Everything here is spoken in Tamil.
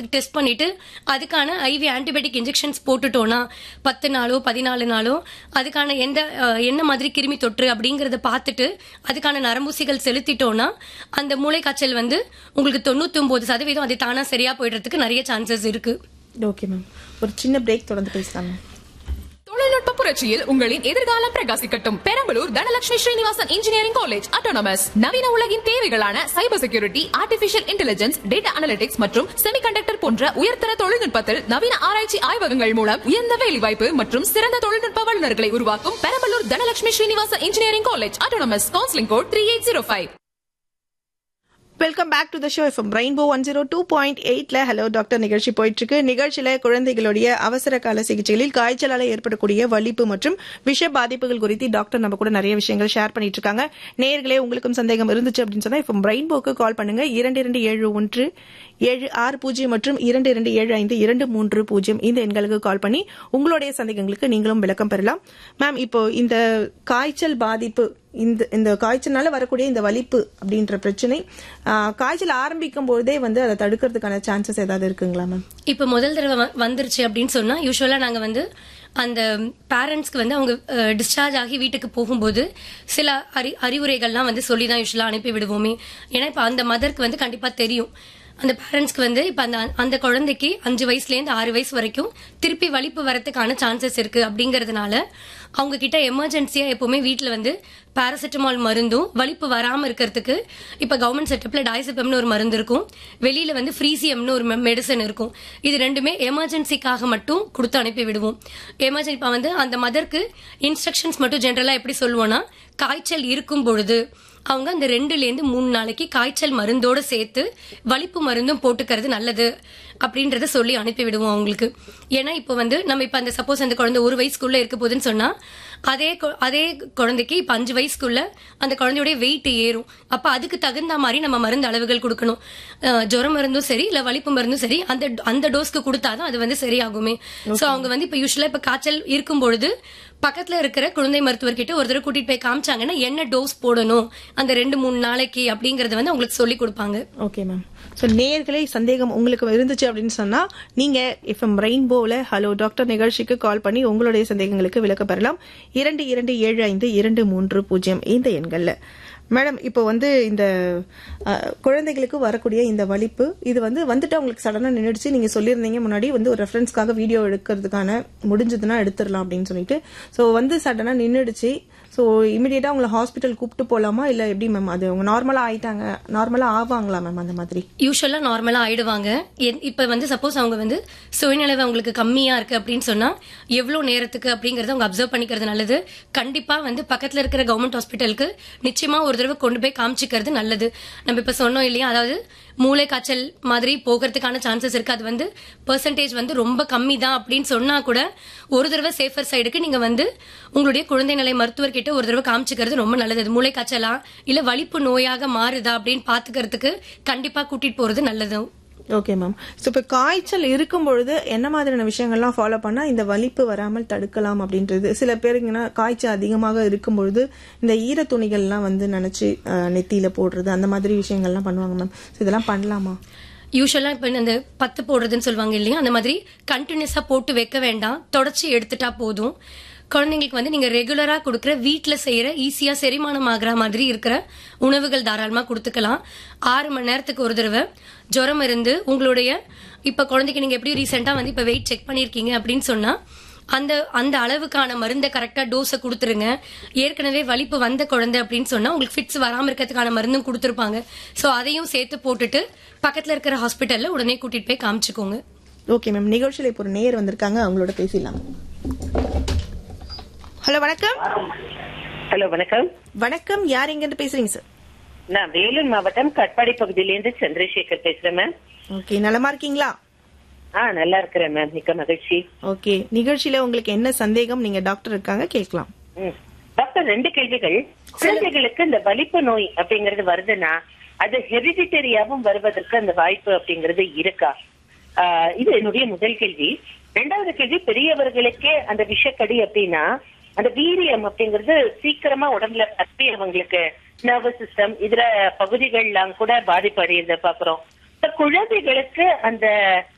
டெஸ்ட் பண்ணிட்டு அதுக்கான ஐவி ஆன்டிபயோட்டிக் இன்ஜெக்ஷன்ஸ் போட்டுட்டோம்னா பத்து நாளோ பதினாலு நாளோ அதுக்கான எந்த அஹ், என்ன மாதிரி கிருமி தொற்று அப்படிங்கறத பார்த்துட்டு அதுக்கான நரம்பூசிகள் செலுத்திட்டோம்னா அந்த மூளை காய்ச்சல் வந்து உங்களுக்கு தொண்ணூத்தி ஒன்பது சதவீதம் அது தானா சரியா போயிடுறதுக்கு நிறைய சான்சஸ் இருக்கு ஓகே மேம் ஒரு சின்ன பிரேக் தொடர்ந்து பேசலாம் மேம் தொழில்நுட்ப புரட்சியில் உங்களின் எதிர்காலம் பிரகாசிக்கட்டும் Perambalur Dhanalakshmi Srinivasan engineering college autonomous நவீன உலகின் தேவைகளான cyber security artificial intelligence data analytics மற்றும் செமிகண்டக்டர் போன்ற உயர்தர தொழில்நுட்பத்தில் நவீன ஆராய்ச்சி ஆய்வகங்கள் மூலம் உயர்ந்த வேலைவாய்ப்பு மற்றும் சிறந்த தொழில்நுட்ப வல்லுநர்களை உருவாக்கும் Perambalur Dhanalakshmi Srinivasan engineering college autonomous counselling code three eight zero five welcome back to the show FM rainbow one zero two point எயிட்ல ஹலோ டாக்டர் நிகழ்ச்சி போயிட்டு இருக்கு நிகழ்ச்சியில குழந்தைகளுடைய அவசர கால சிகிச்சைகளில் காய்ச்சலால ஏற்படக்கூடிய வலிப்பு மற்றும் விஷ பாதிப்புகள் குறித்து டாக்டர் நம்ம கூட நிறைய விஷயங்கள் ஷேர் பண்ணிட்டு இருக்காங்க நேர்களே உங்களுக்கும் சந்தேகம் இருந்துச்சு அப்படின்னு சொன்னா இப்போ ரெயின்போக்கு கால் பண்ணுங்க இரண்டு இரண்டு ஏழு ஒன்று ஏழு ஆறு பூஜ்ஜியம் மற்றும் இரண்டு இரண்டு ஏழு ஐந்து இரண்டு மூன்று பூஜ்ஜியம் இந்த எண்களுக்கு கால் பண்ணி உங்களுடைய சந்தேகங்களுக்கு நீங்களும் விளக்கம் பெறலாம் மேம் இப்போ இந்த காய்ச்சல் பாதிப்பு இந்த இந்த காய்ச்சல்னால வரக்கூடிய இந்த வலிப்பு அப்படின்ற பிரச்சனை ஆ, காய்ச்சல் ஆரம்பிக்கும் பொழுதே வந்து அதை தடுக்கிறதுக்கான சான்சஸ் ஏதாவது இருக்குங்களா மேம் இப்ப முதல் தடவை வ- வந்துருச்சு அப்படின்னு சொன்னா யூஸ்வலா நாங்க வந்து அந்த பேரண்ட்ஸ்க்கு வந்து அவங்க டிஸ்சார்ஜ் ஆகி வீட்டுக்கு போகும்போது சில அறி அறிவுரைகள்லாம் வந்து சொல்லி தான் யூஸ்வலா அனுப்பி விடுவோமே ஏன்னா இப்ப அந்த மதருக்கு வந்து கண்டிப்பா தெரியும் அந்த பேரண்ட்ஸ்க்கு வந்து இப்ப அந்த அந்த குழந்தைக்கு அஞ்சு வயசுல இருந்து ஆறு வயசு வரைக்கும் திருப்பி வலிப்பு வரதுக்கான சான்சஸ் இருக்கு அப்படிங்கறதுனால அவங்க கிட்ட எமர்ஜென்சியா எப்பவுமே வீட்ல வந்து பாராசிட்டமால் மருந்தும் வலிப்பு வராம இருக்கிறதுக்கு இப்ப கவர்மெண்ட் செட்டப்ல டாய்சிபம்னு ஒரு மருந்து இருக்கும் வெளியில வந்து ஃப்ரீசியம்னு ஒரு மெடிசன் இருக்கும் இது ரெண்டுமே எமர்ஜென்சிக்காக மட்டும் கொடுத்து அனுப்பி விடுவோம் எமர்ஜென்சி இப்ப வந்து அந்த மதருக்கு இன்ஸ்ட்ரக்ஷன்ஸ் மட்டும் ஜென்ரலா எப்படி சொல்லுவோம்னா காய்ச்சல் இருக்கும் பொழுது அவங்க அந்த ரெண்டுல இருந்து மூணு நாளைக்கு காய்ச்சல் மருந்தோட சேர்த்து வலிப்பு மருந்தும் போட்டுக்கிறது நல்லது அப்படின்றத சொல்லி அனுப்பி விடுவோம் அவங்களுக்கு ஏன்னா இப்போ வந்து நம்ம இப்ப அந்த சப்போஸ் அந்த குழந்தை ஒரு வயசுக்குள்ள இருக்க போகுதுன்னு சொன்னா அதே கொ- அதே குழந்தைக்கு இப்ப அஞ்சு வயசுக்குள்ள அந்த குழந்தையோட வெயிட் ஏறும் அப்ப அதுக்கு தகுந்த மாதிரி நம்ம மருந்து அளவுகள் கொடுக்கணும் அஹ், ஜுரம் மருந்தும் சரி இல்ல வலிப்பு மருந்தும் சரி அந்த அந்த டோஸ்க்கு கொடுத்தாதான் அது வந்து சரியாகுமே சோ அவங்க வந்து இப்ப யூஸ்வலா இப்ப காய்ச்சல் இருக்கும் பொழுது பக்கத்துல இருக்கிற குழந்தை மருத்துவர்கிட்ட ஒரு தடவை கூட்டிட்டு போய் காமிச்சாங்கன்னா என்ன டோஸ் போடணும் அந்த ரெண்டு மூணு நாளைக்கு அப்படிங்கறத வந்து உங்களுக்கு சொல்லி கொடுப்பாங்க ஓகே மேம் ஸோ நேர்களே சந்தேகம் உங்களுக்கு இருந்துச்சு அப்படின்னு சொன்னா நீங்க எஃப்எம் ரெயின்போல ஹலோ டாக்டர் நிகழ்ச்சிக்கு கால் பண்ணி உங்களுடைய சந்தேகங்களுக்கு விளக்க பெறலாம் இரண்டு இரண்டு ஏழு ஐந்து இரண்டு மூன்று பூஜ்ஜியம் இந்த எண்கள்ல மேடம் இப்போ வந்து இந்த அஹ், குழந்தைகளுக்கு வரக்கூடிய இந்த வலிப்பு இது வந்து வந்துட்டு அவங்களுக்கு சடனா நின்றுடுச்சு நீங்க சொல்லியிருந்தீங்க முன்னாடி வந்து ஒரு ரெஃபரன்ஸ்க்காக வீடியோ எடுக்கிறதுக்கான முடிஞ்சதுன்னா எடுத்துடலாம் அப்படின்னு சொல்லிட்டு ஸோ வந்து சடனா நின்றுடுச்சு ஸோ இமிடியேட்டா உங்களை ஹாஸ்பிட்டல் கூப்பிட்டு போலாமா இல்ல எப்படி மேம் அது அவங்க நார்மலா ஆயிட்டாங்க நார்மலா ஆவாங்களா மேம் அந்த மாதிரி யூஸ்வலா நார்மலா ஆயிடுவாங்க என்- இப்ப வந்து சப்போஸ் அவங்க வந்து சுயநிலைவு அவங்களுக்கு கம்மியா இருக்கு அப்படின்னு சொன்னா எவ்வளவு நேரத்துக்கு அப்படிங்கறத அவங்க அப்சர்வ் பண்ணிக்கிறது நல்லது கண்டிப்பா வந்து பக்கத்துல இருக்கிற கவர்மெண்ட் ஹாஸ்பிட்டலுக்கு நிச்சயமா ஒரு தடவை கொண்டு போய் காமிச்சிக்கிறது நல்லது நம்ம இப்ப சொன்னோம் இல்லையா அதாவது மூளை காய்ச்சல் மாதிரி போகிறதுக்கான சான்சஸ் இருக்கு அது வந்து பெர்சன்டேஜ் வந்து ரொம்ப கம்மி தான் அப்படின்னு சொன்னா கூட ஒரு தடவை சேஃபர் சைடுக்கு நீங்க வந்து உங்களுடைய குழந்தை நிலை மருத்துவர்கிட்ட ஒரு தடவை காமிச்சிக்கிறது ரொம்ப நல்லது அது மூளை காய்ச்சலா இல்ல வலிப்பு நோயாக மாறுதா அப்படின்னு பாத்துக்கிறதுக்கு கண்டிப்பா கூட்டிட்டு போறது நல்லது ஓகே மேம் ஸோ இப்போ காய்ச்சல் இருக்கும் பொழுது என்ன மாதிரியான விஷயங்கள்லாம் ஃபாலோ பண்ணா இந்த வலிப்பு வராமல் தடுக்கலாம் அப்படின்றது சில பேருங்கன்னா காய்ச்சல் அதிகமாக இருக்கும் பொழுது இந்த ஈர துணிகள்லாம் வந்து நினைச்சு அஹ், நெத்தியில போடுறது அந்த மாதிரி விஷயங்கள்லாம் பண்ணுவாங்க மேம் ஸோ இதெல்லாம் பண்ணலாமா யூஸ்வலா இப்ப இந்த பத்து போடுறதுன்னு சொல்லுவாங்க இல்லையா அந்த மாதிரி கண்டினியூஸா போட்டு வைக்க வேண்டாம் தொடச்சி எடுத்துட்டா போதும் குழந்தைங்களுக்கு வந்து நீங்க ரெகுலரா கொடுக்குற வீட்ல செய்யற ஈஸியா செரிமானம் ஆகுற மாதிரி இருக்கிற உணவுகள் தாராளமா கொடுத்துக்கலாம் ஆறு மணி நேரத்துக்கு ஒரு தடவை ஜுரம் இருந்து உங்களுடைய இப்ப குழந்தைக்கு நீங்க எப்படி ரீசெண்டா வந்து இப்ப வெயிட் செக் பண்ணிருக்கீங்க அப்படின்னு சொன்னா அந்த அந்த அளவுக்கான மருந்தை கரெக்டா டோஸை கொடுத்துருங்க ஏற்கனவே வலிப்பு வந்த குழந்தை அப்படின்னு சொன்னா உங்களுக்கு ஃபிட்ஸ் வராம இருக்கிறதுக்கான மருந்தும் கொடுத்துருப்பாங்க சோ அதையும் சேர்த்து போட்டுட்டு பக்கத்துல இருக்கிற ஹாஸ்பிட்டல்ல உடனே கூட்டிட்டு போய் காமிச்சுக்கோங்க ஓகே மேம் நிகழ்ச்சியில இப்போ ஒரு நேயர் வந்திருக்காங்க அவங்களோட பேசிடலாம் ஹலோ வணக்கம் ஹலோ வணக்கம் வணக்கம் யார் எங்க இருந்து பேசுறீங்க சார் நான் வேலூர் மாவட்டம் கட்பாடி பகுதியிலேருந்து சந்திரசேகர் பேசுறேன் மேம் ஓகே நலமா இருக்கீங்களா ஆ நல்லா இருக்கிறேன் மேம் மிக்க மகிழ்ச்சி ஓகே நிகழ்ச்சியில உங்களுக்கு என்ன சந்தேகம் நீங்க டாக்டர் இருக்காங்க கேட்கலாம் ம். டாக்டர் ரெண்டு கேள்விகள் குழந்தைகளுக்கு இந்த வலிப்பு நோய் அப்படிங்கறது வருதுன்னா அது ஹெரிடிட்டரியாவும் வருவதற்கு அந்த வாய்ப்பு அப்படிங்கறது இருக்கா ஆ, இது என்னுடைய முதல் கேள்வி ரெண்டாவது கேள்வி பெரியவர்களுக்கே அந்த விஷக்கடி அப்படின்னா அந்த வீரியம் அப்படிங்கிறது சீக்கிரமா உடம்புல பத்தி அவங்களுக்கு நர்வஸ் சிஸ்டம் இதர பகுதிகள்லாம் கூட பாதிப்பு அடையறத பாக்குறோம் இப்ப குழந்தைகளுக்கு அந்த